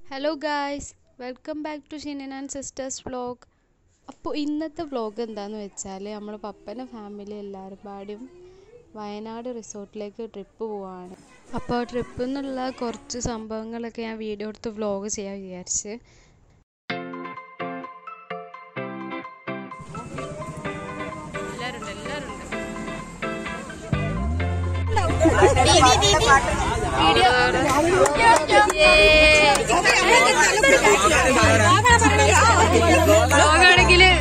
hello guys welcome back to Shinin and sisters vlog അപ്പോൾ ഇന്നത്തെ vlog എന്താണെന്ന് വെച്ചാൽ നമ്മൾ പപ്പൻ്റെ ഫാമിലി എല്ലാവരും പാടിയും വയനാട് റിസോർട്ടിലേക്ക് ട്രിപ്പ് പോവാണ് അപ്പോൾ ട്രിപ്പിൽ നിന്നുള്ള കുറച്ച് സംഭവങ്ങളൊക്കെ ഞാൻ വീഡിയോ എടുത്ത് വ്ളോഗ് ചെയ്യാൻ വിചാരിച്ച് വ്ളോഗാണെങ്കിൽ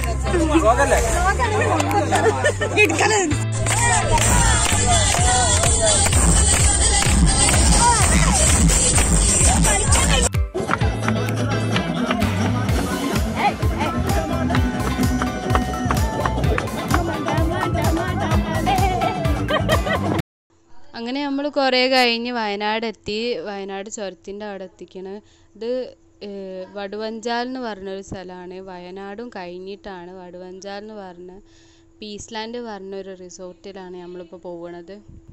അങ്ങനെ നമ്മൾ കുറേ കഴിഞ്ഞ് വയനാട് എത്തി വയനാട് ചുരത്തിൻ്റെ അവിടെ എത്തിക്കണ് ഇത് ഏഹ്, വടുവഞ്ചാൽ എന്ന് പറഞ്ഞൊരു സ്ഥലമാണ് വയനാടും കഴിഞ്ഞിട്ടാണ് വടുവഞ്ചാൽ എന്ന് പറഞ്ഞ പീസ് ലാൻഡ് പറഞ്ഞൊരു റിസോർട്ടിലാണ് നമ്മളിപ്പോൾ പോകുന്നത്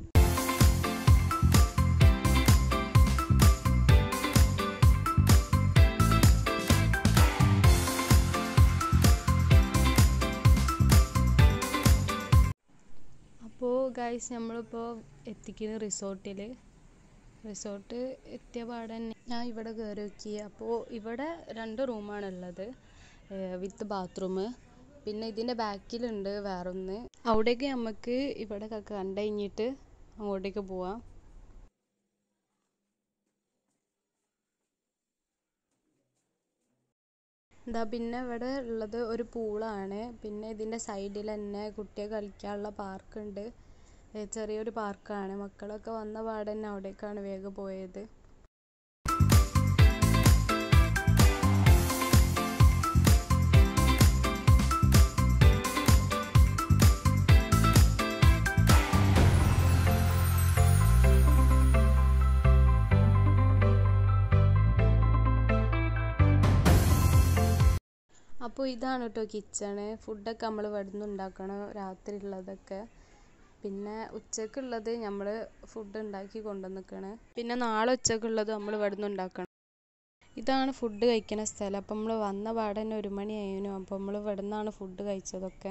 അപ്പോൾ ഗൈസ് നമ്മളിപ്പോൾ എത്തിക്കുന്ന റിസോർട്ടിൽ റിസോർട്ട് എത്തിയ പാടെ തന്നെ ഞാൻ ഇവിടെ കയറി നോക്കി അപ്പോൾ ഇവിടെ രണ്ട് റൂമാണ് ഉള്ളത് വിത്ത് ബാത്റൂം പിന്നെ ഇതിൻ്റെ ബാക്കിലുണ്ട് വേറൊന്ന് അവിടേക്ക് നമുക്ക് ഇവിടെ കണ്ടു കഴിഞ്ഞിട്ട് അങ്ങോട്ടേക്ക് പോവാം എന്താ പിന്നെ ഇവിടെ ഉള്ളത് ഒരു പൂളാണ് പിന്നെ ഇതിൻ്റെ സൈഡിൽ തന്നെ കുട്ടികൾ കളിക്കാനുള്ള പാർക്കുണ്ട് ചെറിയൊരു പാർക്കാണ് മക്കളൊക്കെ വന്ന പാടെ തന്നെ അവിടേക്കാണ് വേഗം പോയത് അപ്പോൾ ഇതാണ് കേട്ടോ കിച്ചണ് ഫുഡൊക്കെ നമ്മൾ ഇവിടെ നിന്ന് ഉണ്ടാക്കണം രാത്രി ഉള്ളതൊക്കെ പിന്നെ ഉച്ചക്കുള്ളത് നമ്മൾ ഫുഡ് ഉണ്ടാക്കി കൊണ്ടുവന്നിക്കണ് പിന്നെ നാളെ ഉച്ചക്കുള്ളത് നമ്മൾ ഇവിടെ നിന്ന് ഉണ്ടാക്കണം ഇതാണ് ഫുഡ് കഴിക്കുന്ന സ്ഥലം അപ്പം നമ്മൾ വന്ന പാടെ തന്നെ ഒരു മണി ആയിരുന്നു അപ്പോൾ നമ്മൾ ഇവിടെ നിന്നാണ് ഫുഡ് കഴിച്ചതൊക്കെ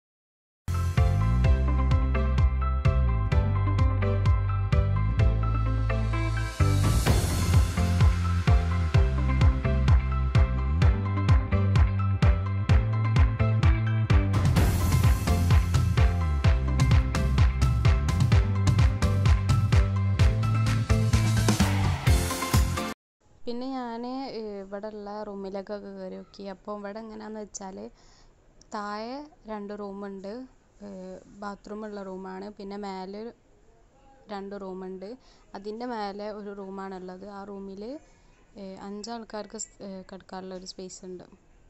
പിന്നെ ഞാൻ ഇവിടെ ഉള്ള റൂമിലൊക്കെ കയറി നോക്കി അപ്പോൾ ഇവിടെ എങ്ങനെയാണെന്ന് വെച്ചാൽ താഴെ രണ്ട് റൂമുണ്ട് ബാത്റൂം ഉള്ള റൂമാണ് പിന്നെ മേലെ രണ്ട് റൂമുണ്ട് അതിൻ്റെ മേലെ ഒരു റൂമാണുള്ളത് ആ റൂമിൽ അഞ്ചാൾക്കാർക്ക് സ്- ഏഹ് കിടക്കാനുള്ള ഒരു സ്പേസ് ഉണ്ട്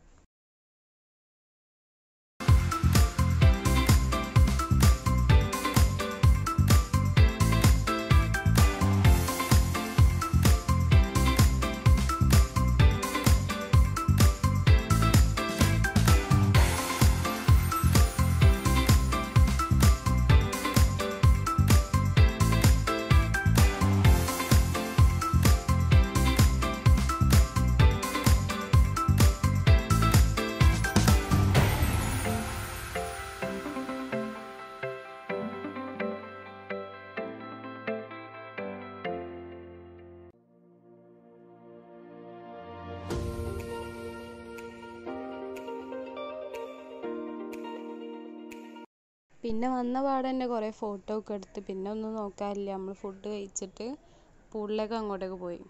പിന്നെ വന്ന പാടെ തന്നെ കുറേ ഫോട്ടോ ഒക്കെ എടുത്ത് പിന്നെ ഒന്നും നോക്കാനില്ല നമ്മൾ ഫുഡ് കഴിച്ചിട്ട് പൂളിലേക്ക് അങ്ങോട്ടേക്ക് പോയി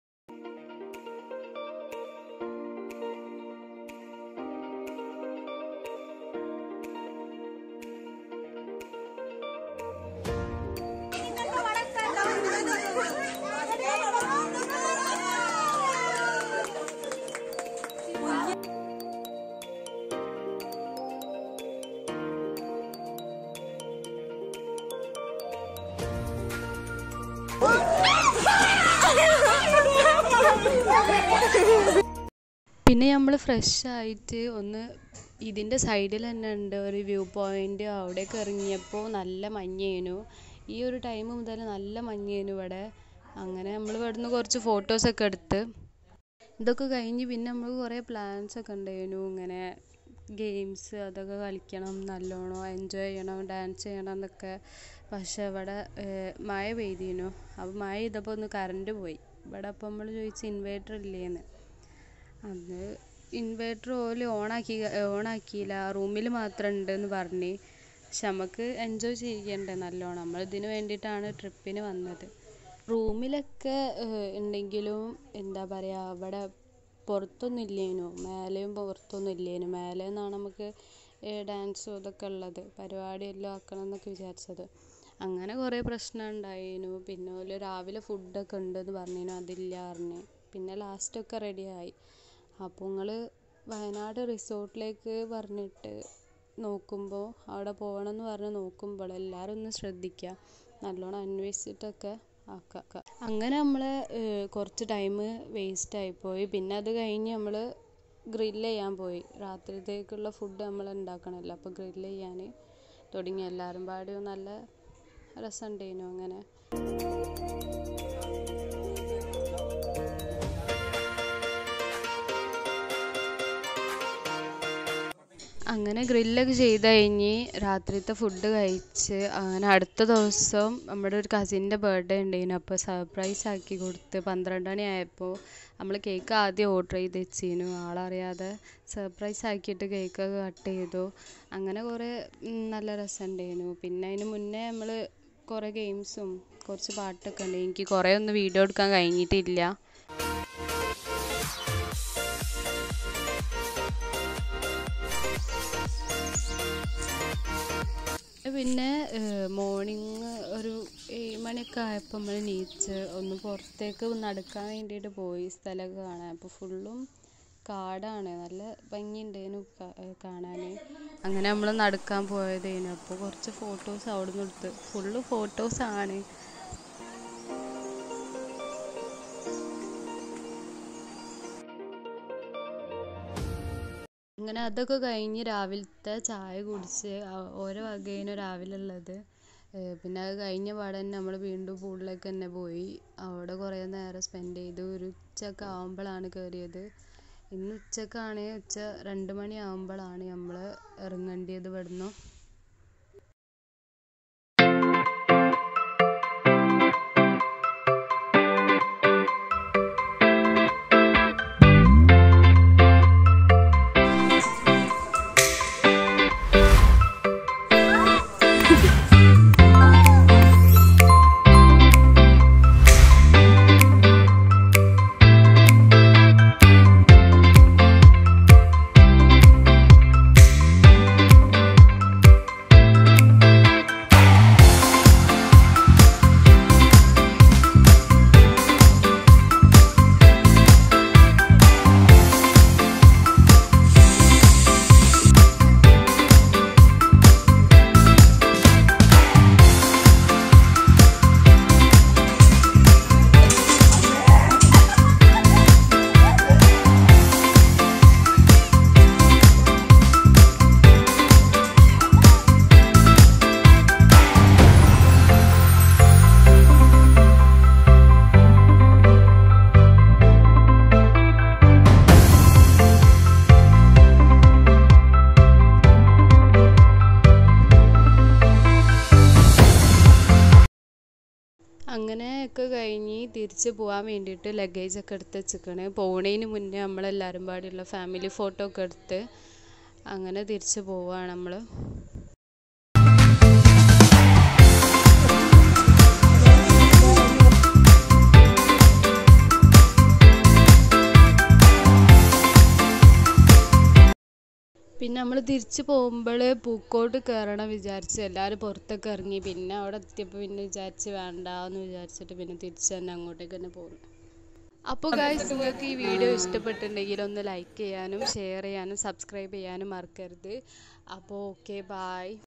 പിന്നെ നമ്മൾ ഫ്രഷ് ആയിട്ട് ഒന്ന് ഇതിൻ്റെ സൈഡിൽ തന്നെ ഉണ്ട് ഒരു വ്യൂ പോയിന്റ് അവിടേക്ക് ഇറങ്ങിയപ്പോൾ നല്ല മഞ്ഞേനു ഈ ഒരു ടൈം മുതൽ നല്ല മഞ്ഞേനു ഇവിടെ അങ്ങനെ നമ്മൾ ഇവിടുന്ന് കുറച്ച് ഫോട്ടോസൊക്കെ എടുത്ത് ഇതൊക്കെ കഴിഞ്ഞ് പിന്നെ നമുക്ക് കുറേ പ്ലാൻസ് ഒക്കെ ഉണ്ടായിരുന്നു ഇങ്ങനെ ഗെയിംസ് അതൊക്കെ കളിക്കണം നല്ലോണം എൻജോയ് ചെയ്യണം ഡാൻസ് ചെയ്യണം എന്നൊക്കെ പക്ഷെ ഇവിടെ ഏഹ്, മഴ പെയ്തിരുന്നു അപ്പോൾ മഴ ചെയ്തപ്പോൾ ഒന്ന് കറണ്ട് പോയി ഇവിടെ അപ്പോൾ നമ്മൾ ചോദിച്ചു ഇൻവേർട്ടർ ഇല്ലേന്ന് അന്ന് ഇൻവേർട്ടർ ഓല് ഓണാക്കി ഓണാക്കിയില്ല റൂമിൽ മാത്രം ഉണ്ടെന്ന് പറഞ്ഞ് പക്ഷെ നമുക്ക് എൻജോയ് ചെയ്യണ്ടേ നല്ലോണം നമ്മൾ ഇതിന് വേണ്ടിയിട്ടാണ് ട്രിപ്പിന് വന്നത് റൂമിലൊക്കെ ഏഹ്, ഉണ്ടെങ്കിലും എന്താ പറയുക ഇവിടെ പുറത്തൊന്നും ഇല്ലേനു മേലെയും പുറത്തൊന്നും ഇല്ലേനു മേലെ നിന്നാണ് നമുക്ക് ഡാൻസും ഇതൊക്കെ ഉള്ളത് പരിപാടി എല്ലാം ആക്കണം എന്നൊക്കെ വിചാരിച്ചത് അങ്ങനെ കുറേ പ്രശ്നം ഉണ്ടായിരുന്നു പിന്നെ ഓല് രാവിലെ ഫുഡൊക്കെ ഉണ്ടെന്ന് പറഞ്ഞിരുന്നു അതില്ല പറഞ്ഞ് പിന്നെ ലാസ്റ്റൊക്കെ റെഡിയായി അപ്പോൾ നിങ്ങൾ വയനാട് റിസോർട്ടിലേക്ക് പറഞ്ഞിട്ട് നോക്കുമ്പോൾ അവിടെ പോകണം എന്ന് പറഞ്ഞ് നോക്കുമ്പോൾ എല്ലാവരും ഒന്ന് ശ്രദ്ധിക്കുക നല്ലോണം അന്വേഷിച്ചിട്ടൊക്കെ ആക്കുക അങ്ങനെ നമ്മൾ കുറച്ച് ടൈം വേസ്റ്റ് ആയിപ്പോയി പിന്നെ അത് കഴിഞ്ഞ് നമ്മൾ ഗ്രില്ല് ചെയ്യാൻ പോയി രാത്രിത്തേക്കുള്ള ഫുഡ് നമ്മൾ ഉണ്ടാക്കണമല്ലോ അപ്പോൾ ഗ്രില്ല് ചെയ്യാൻ തുടങ്ങി എല്ലാവരും പാടിയും നല്ല രസമുണ്ടായിരുന്നു അങ്ങനെ അങ്ങനെ ഗ്രില്ലൊക്കെ ചെയ്ത് കഴിഞ്ഞ് രാത്രിത്തെ ഫുഡ് കഴിച്ച് അങ്ങനെ അടുത്ത ദിവസം നമ്മുടെ ഒരു കസിൻ്റെ ബർത്ത്ഡേ ഉണ്ടായിരുന്നു അപ്പോൾ സർപ്രൈസ് ആക്കി കൊടുത്ത് പന്ത്രണ്ട് മണി ആയപ്പോൾ നമ്മൾ കേക്ക് ആദ്യം ഓർഡർ ചെയ്ത് വെച്ചിരുന്നു ആളറിയാതെ സർപ്രൈസ് ആക്കിയിട്ട് കേക്കൊക്കെ കട്ട് ചെയ്തു അങ്ങനെ കുറേ ഉം, നല്ല രസമുണ്ടായിരുന്നു പിന്നെ അതിന് മുന്നേ നമ്മൾ കുറേ ഗെയിംസും കുറച്ച് പാട്ടൊക്കെ ഉണ്ട് എനിക്ക് കുറേ ഒന്നും വീഡിയോ എടുക്കാൻ കഴിഞ്ഞിട്ടില്ല പിന്നെ മോർണിംഗ് ഒരു ഏഴ് മണിയൊക്കെ ആയപ്പോൾ നമ്മൾ നീച്ച് ഒന്ന് പുറത്തേക്ക് നടക്കാൻ വേണ്ടിയിട്ട് പോയി സ്ഥലമൊക്കെ കാണാൻ അപ്പോൾ ഫുള്ളും കാടാണ് നല്ല ഭംഗിയുണ്ടേനു കാണാൻ അങ്ങനെ നമ്മൾ നടക്കാൻ പോയതേനു അപ്പോൾ കുറച്ച് ഫോട്ടോസ് അവിടെ നിന്ന് എടുത്ത് ഫുള്ള് ഫോട്ടോസാണ് അങ്ങനെ അതൊക്കെ കഴിഞ്ഞ് രാവിലത്തെ ചായ കുടിച്ച് ആ- ഓരോ വകേനു രാവിലെ ഉള്ളത് ഏഹ് പിന്നെ അത് കഴിഞ്ഞ പാടെ തന്നെ നമ്മൾ വീണ്ടും പൂളിലേക്ക് തന്നെ പോയി അവിടെ കുറേ നേരം സ്പെൻഡ് ചെയ്തു ഒരു ഉച്ചയൊക്കെ ആകുമ്പോഴാണ് കയറിയത് ഇന്ന് ഉച്ചക്കാണ് ഉച്ച രണ്ട് മണി ആകുമ്പോഴാണ് നമ്മൾ ഇറങ്ങേണ്ടത് ഇവിടുന്ന് അങ്ങനെയൊക്കെ കഴിഞ്ഞ് തിരിച്ച് പോകാൻ വേണ്ടിയിട്ട് ലഗേജ് ഒക്കെ എടുത്ത് വെച്ചിക്കണ് പോണേന് മുന്നേ നമ്മളെല്ലാവരും പാടെയുള്ള ഫാമിലി ഫോട്ടോ ഒക്കെ എടുത്ത് അങ്ങനെ തിരിച്ച് പോവുകയാണ് നമ്മൾ പിന്നെ നമ്മൾ തിരിച്ച് പോകുമ്പോൾ പൂക്കോട്ട് കയറണം വിചാരിച്ച് എല്ലാവരും പുറത്തൊക്കെ ഇറങ്ങി പിന്നെ അവിടെ എത്തിയപ്പോൾ പിന്നെ വിചാരിച്ച് വേണ്ട എന്ന് വിചാരിച്ചിട്ട് പിന്നെ തിരിച്ച് തന്നെ അങ്ങോട്ടേക്ക് തന്നെ പോകുന്നു അപ്പോൾ ഗായ്സ് നിങ്ങൾക്ക് ഈ വീഡിയോ ഇഷ്ടപ്പെട്ടിട്ടുണ്ടെങ്കിൽ ഒന്ന് ലൈക്ക് ചെയ്യാനും ഷെയർ ചെയ്യാനും സബ്സ്ക്രൈബ് ചെയ്യാനും മറക്കരുത് അപ്പോൾ ഓക്കെ ബായ്